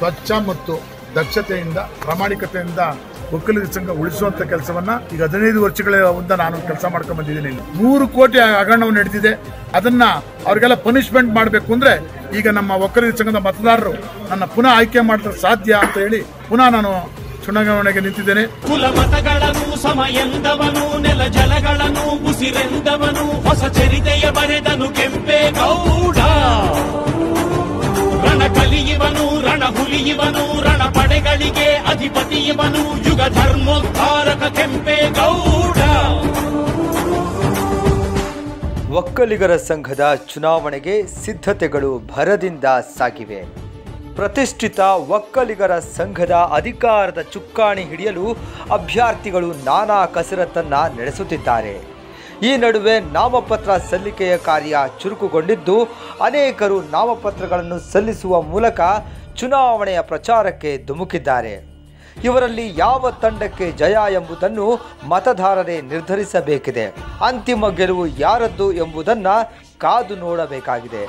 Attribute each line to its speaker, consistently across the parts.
Speaker 1: ಸ್ವಚ್ಛ ಮತ್ತು ದಕ್ಷತೆಯಿಂದ ಪ್ರಾಮಾಣಿಕತೆಯಿಂದ ಒಕ್ಕಲಿಗ ಸಂಘ ಉಳಿಸುವಂತ ಕೆಲಸವನ್ನ ಈಗ ಹದಿನೈದು ವರ್ಷಗಳ ಒಂದ ನಾನು ಕೆಲಸ ಮಾಡ್ಕೊಂಡ್ ಬಂದಿದ್ದೀನಿ ಇಲ್ಲಿ. ನೂರು ಕೋಟಿ ಹಗರಣವು ನಡೆದಿದೆ ಅದನ್ನ ಅವ್ರಿಗೆಲ್ಲ ಪನಿಷ್ಮೆಂಟ್ ಮಾಡಬೇಕು ಅಂದ್ರೆ ಈಗ ನಮ್ಮ ಒಕ್ಕಲಿಗ ಸಂಘದ ಮತದಾರರು ನನ್ನ ಪುನಃ ಆಯ್ಕೆ ಮಾಡಿದ್ರೆ ಸಾಧ್ಯ ಅಂತ ಹೇಳಿ ಪುನಃ ನಾನು ಚುನಾವಣೆಗೆ ನಿಂತಿದ್ದೇನೆ
Speaker 2: ಕುಲ ಮತಗಳನ್ನು ಸಮ ಎಂದವನು ನೆಲ ಜಲಗಳನ್ನು ಉಸಿರೆಂದವನು ಹೊಸ ಚರಿತೆಯ ಬರೆದನು ಕೆಂಪೇಗೌಡ ರಣ ಕಲಿಯುವನು ರಣ ಹುಲಿಯುವನು ರಣ ಪಡೆಗಳಿಗೆ ಅಧಿಪತಿಯವನು ಯುಗ ಧರ್ಮೋದ್ಧಾರಕ ಕೆಂಪೇಗೌಡ
Speaker 3: ಒಕ್ಕಲಿಗರ ಸಂಘದ ಚುನಾವಣೆಗೆ ಸಿದ್ಧತೆಗಳು ಭರದಿಂದ ಸಾಗಿವೆ ಪ್ರತಿಷ್ಠಿತ ಒಕ್ಕಲಿಗರ ಸಂಘದ ಅಧಿಕಾರದ ಚುಕ್ಕಾಣಿ ಹಿಡಿಯಲು ಅಭ್ಯರ್ಥಿಗಳು ನಾನಾ ಕಸರತ್ತನ್ನ ನಡೆಸುತ್ತಿದ್ದಾರೆ ಈ ನಡುವೆ ನಾಮಪತ್ರ ಸಲ್ಲಿಕೆಯ ಕಾರ್ಯ ಚುರುಕುಗೊಂಡಿದ್ದು ಅನೇಕರು ನಾಮಪತ್ರಗಳನ್ನು ಸಲ್ಲಿಸುವ ಮೂಲಕ ಚುನಾವಣೆಯ ಪ್ರಚಾರಕ್ಕೆ ಧುಮುಕಿದ್ದಾರೆ ಇವರಲ್ಲಿ ಯಾವ ತಂಡಕ್ಕೆ ಜಯ ಎಂಬುದನ್ನು ಮತದಾರರೇ ನಿರ್ಧರಿಸಬೇಕಿದೆ ಅಂತಿಮ ಗೆಲುವು ಯಾರದ್ದು ಎಂಬುದನ್ನ ಕಾದು ನೋಡಬೇಕಾಗಿದೆ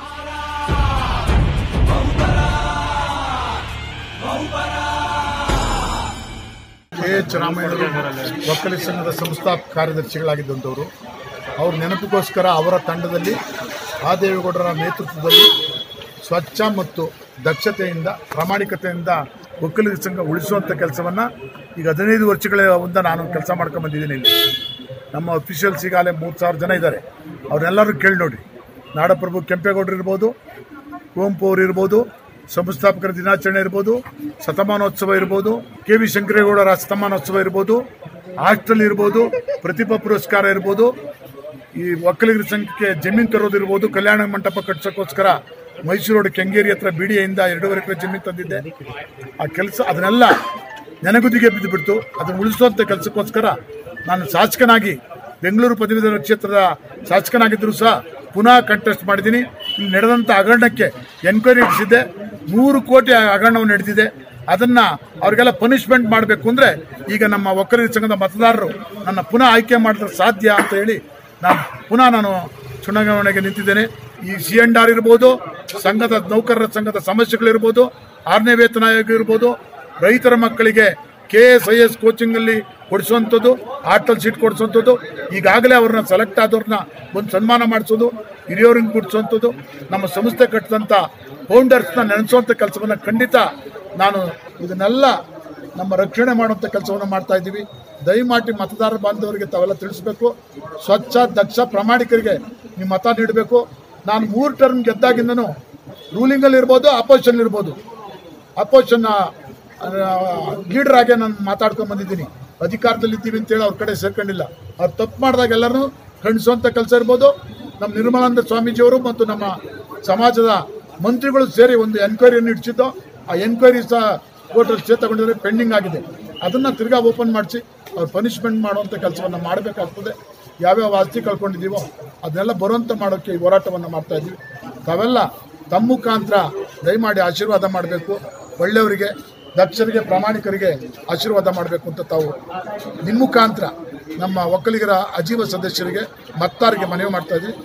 Speaker 1: ಕೆ ಎಚ್ ರಾಮಯ್ಯನವರು ಒಕ್ಕಲಿಗ ಸಂಘದ ಸಂಸ್ಥಾಪಕ ಕಾರ್ಯದರ್ಶಿಗಳಾಗಿದ್ದಂಥವರು ಅವ್ರ ನೆನಪಿಗೋಸ್ಕರ ಅವರ ತಂಡದಲ್ಲಿ ಆದೇವೇಗೌಡರ ನೇತೃತ್ವದಲ್ಲಿ ಸ್ವಚ್ಛ ಮತ್ತು ದಕ್ಷತೆಯಿಂದ ಪ್ರಾಮಾಣಿಕತೆಯಿಂದ ಒಕ್ಕಲಿಗ ಸಂಘ ಉಳಿಸುವಂಥ ಕೆಲಸವನ್ನ ಈಗ ಹದಿನೈದು ವರ್ಷಗಳ ಒಂದ ನಾನು ಕೆಲಸ ಮಾಡ್ಕೊಂಡ್ ಬಂದಿದ್ದೀನಿ ಇಲ್ಲಿ ನಮ್ಮ ಅಫಿಷಿಯಲ್ಸ್ ಈಗಾಗಲೇ ಮೂರು ಸಾವಿರ ಜನ ಇದ್ದಾರೆ ಅವ್ರನ್ನೆಲ್ಲರೂ ಕೇಳಿ ನೋಡಿ ನಾಡಪ್ರಭು ಕೆಂಪೇಗೌಡರು ಇರ್ಬೋದು ಕುವೆಂಪು ಅವರು ಇರ್ಬೋದು ಸಂಸ್ಥಾಪಕರ ದಿನಾಚರಣೆ ಇರ್ಬೋದು ಶತಮಾನೋತ್ಸವ ಇರ್ಬೋದು ಕೆ ವಿ ಶಂಕರೇಗೌಡರ ಶತಮಾನೋತ್ಸವ ಇರ್ಬೋದು ಹಾಸ್ಟೆಲ್ ಇರ್ಬೋದು ಪ್ರತಿಭಾ ಪುರಸ್ಕಾರ ಇರ್ಬೋದು ಈ ಒಕ್ಕಲಿಗರ ಸಂಘಕ್ಕೆ ಜಮೀನು ತರೋದು ಇರ್ಬೋದು ಕಲ್ಯಾಣ ಮಂಟಪ ಕಟ್ಸೋಕ್ಕೋಸ್ಕರ ಮೈಸೂರು ರೋಡ್ ಕೆಂಗೇರಿ ಹತ್ರ ಬಿಡಿಯಿಂದ ಎರಡೂವರೆ ಎಕರೆ ಜಮೀನು ತಂದಿದ್ದೆ ಆ ಕೆಲಸ ಅದನ್ನೆಲ್ಲ ನೆನಗುದಿಗೆ ಬಿದ್ದುಬಿಡ್ತು ಅದನ್ನು ಉಳಿಸುವಂಥ ಕೆಲಸಕ್ಕೋಸ್ಕರ ನಾನು ಶಾಸಕನಾಗಿ ಬೆಂಗಳೂರು ಪದವೀಧರ ಕ್ಷೇತ್ರದ ಶಾಸಕನಾಗಿದ್ದರೂ ಸಹ ಪುನಃ ಕಂಟೆಸ್ಟ್ ಮಾಡಿದ್ದೀನಿ ಇಲ್ಲಿ ನಡೆದಂಥ ಹಗರಣಕ್ಕೆ ಎನ್ಕ್ವೈರಿ ನಡೆಸಿದ್ದೆ ನೂರು ಕೋಟಿ ಹಗರಣವು ನಡೆದಿದೆ ಅದನ್ನ ಅವ್ರಿಗೆಲ್ಲ ಪನಿಷ್ಮೆಂಟ್ ಮಾಡಬೇಕು ಅಂದ್ರೆ ಈಗ ನಮ್ಮ ಒಕ್ಕಲಿಗ ಸಂಘದ ಮತದಾರರು ನನ್ನ ಪುನಃ ಆಯ್ಕೆ ಮಾಡಿದ್ರೆ ಸಾಧ್ಯ ಅಂತ ಹೇಳಿ ನಾನು ಪುನಃ ನಾನು ಚುನಾವಣೆಗೆ ನಿಂತಿದ್ದೇನೆ ಈ ಸಿ ಎಂಡ್ ಆರ್ ಇರ್ಬೋದು ಸಂಘದ ನೌಕರರ ಸಂಘದ ಸಮಸ್ಯೆಗಳಿರ್ಬೋದು ಆರನೇ ವೇತನ ಆಯೋಗ ಇರ್ಬೋದು ರೈತರ ಮಕ್ಕಳಿಗೆ K S I S coaching ಅಲ್ಲಿ ಕೊಡಿಸುವಂಥದ್ದು ಆಟಲ್ ಸೀಟ್ ಕೊಡಿಸುವಂಥದ್ದು ಈಗಾಗಲೇ ಅವ್ರನ್ನ ಸೆಲೆಕ್ಟ್ ಆದವ್ರನ್ನ ಒಂದು ಸನ್ಮಾನ ಮಾಡಿಸೋದು ಹಿರಿಯವ್ರನ್ನ ಕೊಡಿಸುವಂಥದ್ದು ನಮ್ಮ ಸಂಸ್ಥೆ ಕಟ್ಟಿದಂಥ ಫೌಂಡರ್ಸ್ನ ನೆನೆಸುವಂಥ ಕೆಲಸವನ್ನು ಖಂಡಿತ ನಾನು ಇದನ್ನೆಲ್ಲ ನಮ್ಮ ರಕ್ಷಣೆ ಮಾಡುವಂಥ ಕೆಲಸವನ್ನು ಮಾಡ್ತಾ ಇದ್ದೀವಿ ದಯಮಾಡಿ ಮತದಾರ ಬಾಂಧವರಿಗೆ ತಾವೆಲ್ಲ ತಿಳಿಸ್ಬೇಕು ಸ್ವಚ್ಛ ದಕ್ಷ ಪ್ರಾಮಾಣಿಕರಿಗೆ ನೀವು ಮತ ನೀಡಬೇಕು ನಾನು ಮೂರು ಟರ್ಮ್ ಗೆದ್ದಾಗಿಂದನೂ ರೂಲಿಂಗಲ್ಲಿ ಇರ್ಬೋದು ಅಪೋಸಿಷನ್ ಇರ್ಬೋದು ಅಪೋಸಿಷನ್ ಲೀಡರ್ ಆಗಿ ನಾನು ಮಾತಾಡ್ಕೊಂಡ್ ಬಂದಿದ್ದೀನಿ ಅಧಿಕಾರದಲ್ಲಿ ಇದ್ದೀವಿ ಅಂತೇಳಿ ಅವ್ರ ಕಡೆ ಸೇರ್ಕೊಂಡಿಲ್ಲ ಅವ್ರು ತಪ್ಪು ಮಾಡಿದಾಗ ಎಲ್ಲರೂ ಖಂಡಿಸುವಂಥ ಕೆಲಸ ಇರ್ಬೋದು ನಮ್ಮ ನಿರ್ಮಲಾನಂದ ಸ್ವಾಮೀಜಿಯವರು ಮತ್ತು ನಮ್ಮ ಸಮಾಜದ ಮಂತ್ರಿಗಳು ಸೇರಿ ಒಂದು ಎನ್ಕ್ವೈರಿಯನ್ನು ಇಡಿಸಿದ್ದು ಆ ಎನ್ಕ್ವೈರಿ ಸಹ ಕೋರ್ಟಲ್ಲಿ ಸ್ಟೇ ತಗೊಂಡಿದ್ರೆ ಪೆಂಡಿಂಗ್ ಆಗಿದೆ ಅದನ್ನು ತಿರ್ಗಾ ಓಪನ್ ಮಾಡಿಸಿ ಅವ್ರು ಪನಿಷ್ಮೆಂಟ್ ಮಾಡುವಂಥ ಕೆಲಸವನ್ನು ಮಾಡಬೇಕಾಗ್ತದೆ ಯಾವ್ಯಾವ ಆಸ್ತಿ ಕಳ್ಕೊಂಡಿದ್ದೀವೋ ಅದನ್ನೆಲ್ಲ ಬರುವಂತ ಮಾಡೋಕ್ಕೆ ಈ ಹೋರಾಟವನ್ನು ಮಾಡ್ತಾ ಇದ್ದೀವಿ ತಾವೆಲ್ಲ ತಮ್ಮ ಮುಖಾಂತರ ದಯಮಾಡಿ ಆಶೀರ್ವಾದ ಮಾಡಬೇಕು ಒಳ್ಳೆಯವರಿಗೆ ದಕ್ಷರಿಗೆ ಪ್ರಾಮಾಣಿಕರಿಗೆ ಆಶೀರ್ವಾದ ಮಾಡಬೇಕು ಅಂತ ತಾವು ನಿಮ್ಮ ಮುಖಾಂತರ ನಮ್ಮ ಒಕ್ಕಲಿಗರ ಅಜೀವ ಸದಸ್ಯರಿಗೆ ಮತ್ತಾರಿಗೆ ಮನವಿ ಮಾಡ್ತಾ ಇದ್ದೀವಿ